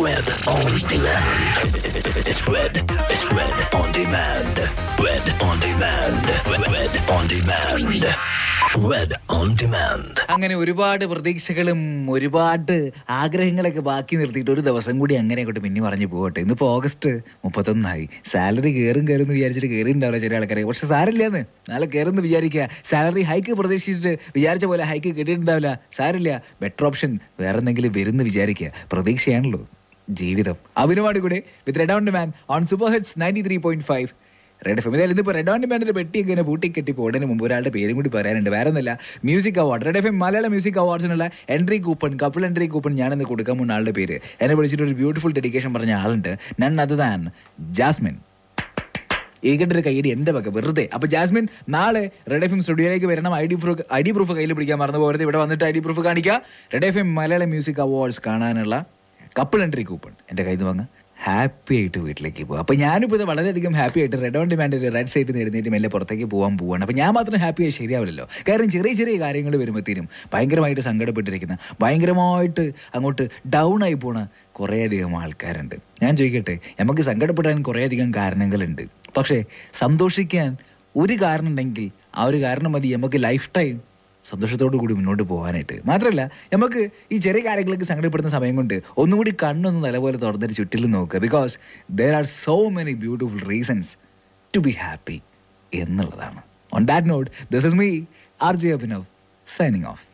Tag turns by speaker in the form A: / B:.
A: Red on demand. It's red. It's red on demand. Red on demand. Red, red on demand. Red on demand.
B: അങ്ങനെ ഒരുപാട് പ്രതീക്ഷകളും ഒരുപാട് ആഗ്രഹങ്ങളൊക്കെ ബാക്കി നിർത്തിയിട്ട് ഒരു ദിവസം കൂടി അങ്ങനെ അങ്ങോട്ട് പിന്നെ പറഞ്ഞു പോകട്ടെ ഇന്നിപ്പോ ഓഗസ്റ്റ് മുപ്പത്തൊന്നായി സാലറി കയറും കയറും എന്ന് വിചാരിച്ചിട്ട് കയറി ഉണ്ടാവില്ല ചില ആൾക്കാരെ പക്ഷെ സാരില്ലെന്ന് നാളെ കയറുമെന്ന് വിചാരിക്കുക സാലറി ഹൈക്ക് പ്രതീക്ഷിച്ചിട്ട് വിചാരിച്ച പോലെ ഹൈക്ക് കിട്ടിയിട്ടുണ്ടാവില്ല സാരില്ല ബെറ്റർ ഓപ്ഷൻ വേറെ എന്തെങ്കിലും വരുമെന്ന് വിചാരിക്കുക പ്രതീക്ഷയാണല്ലോ ജീവിതം അഭിനവാണ് കൂടെ with Red on man on super hits ninety three point five Red F M ഇന്നിപ്പോൾ റെഡ് ഓൺ ബാൻഡിന്റെ പെട്ടിയൊക്കെ ഇങ്ങനെ പൂട്ടിക്കെട്ടി പോടുന്നതിന് മുമ്പ് ഒരാളുടെ പേരും കൂടി പറയാനുണ്ട് വേറെ ഒന്നല്ല music award Red F M മലയാള മ്യൂസിക് അവാർഡ്സിനുള്ള entry coupon couple entry coupon ഞാനിന്ന് കൊടുക്കാൻ പോകുന്ന ആളുടെ പേര് എന്നെ വിളിച്ചിട്ട് ഒരു ബ്യൂട്ടിഫുൾ ഡെഡിക്കേഷൻ പറഞ്ഞ ആളുണ്ട് നൺ അത് താൻ ജാസ്മിൻ ഏകണ്ട ഒരു കൈയടി എന്റെ വക വെറുതെ അപ്പൊ ജാസ്മിൻ നാളെ റെഡ് എഫ് എം സ്റ്റുഡിയോയിലേക്ക് വരണം I D proof I D proof കയ്യിൽ പിടിക്കാൻ മറന്നു പോകരുത് ഇവിടെ വന്നിട്ട് ഐ ഡി പ്രൂഫ് കാണിക്കുക റെഡ് എഫ് എം മലയാള മ്യൂസിക് അവാർഡ്സ് കാണാനുള്ള കപ്പിൾ എൻട്രി കൂപ്പൺ എന്റെ കയ്യിൽ നിന്ന് വാങ്ങുക ഹാപ്പി ആയിട്ട് വീട്ടിലേക്ക് പോകും അപ്പോൾ ഞാനിപ്പോൾ ഇത് വളരെയധികം ഹാപ്പി ആയിട്ട് റെഡ് ഓൺ ഡിമാൻഡ് റെഡ് സൈഡിൽ നിന്ന് എഴുന്നേറ്റ് മെല്ലെ പുറത്തേക്ക് പോകാൻ പോവാണ് അപ്പോൾ ഞാൻ മാത്രം ഹാപ്പി ആയി ശരിയാവില്ലല്ലോ കാരണം ചെറിയ ചെറിയ കാര്യങ്ങൾ വരുമ്പോഴത്തേനും ഭയങ്കരമായിട്ട് സങ്കടപ്പെട്ടിരിക്കുന്ന ഭയങ്കരമായിട്ട് അങ്ങോട്ട് ഡൗൺ ആയി പോണ കുറേയധികം ആൾക്കാരുണ്ട് ഞാൻ ചോദിക്കട്ടെ നമുക്ക് സങ്കടപ്പെടാൻ കുറേയധികം കാരണങ്ങളുണ്ട് പക്ഷേ സന്തോഷിക്കാൻ ഒരു കാരണം ഉണ്ടെങ്കിൽ ആ ഒരു കാരണം മതി നമുക്ക് ലൈഫ് ടൈം സന്തോഷത്തോടു കൂടി മുന്നോട്ട് പോകാനായിട്ട് മാത്രമല്ല നമുക്ക് ഈ ചെറിയ കാര്യങ്ങളൊക്കെ സങ്കടപ്പെടുന്ന സമയം കൊണ്ട് ഒന്നുകൂടി കണ്ണൊന്ന് നല്ലപോലെ തുറന്നിട്ട് ചുറ്റിലും നോക്കുക because there are so many beautiful reasons to be happy എന്നുള്ളതാണ് on that note this is me R J Abhinav signing of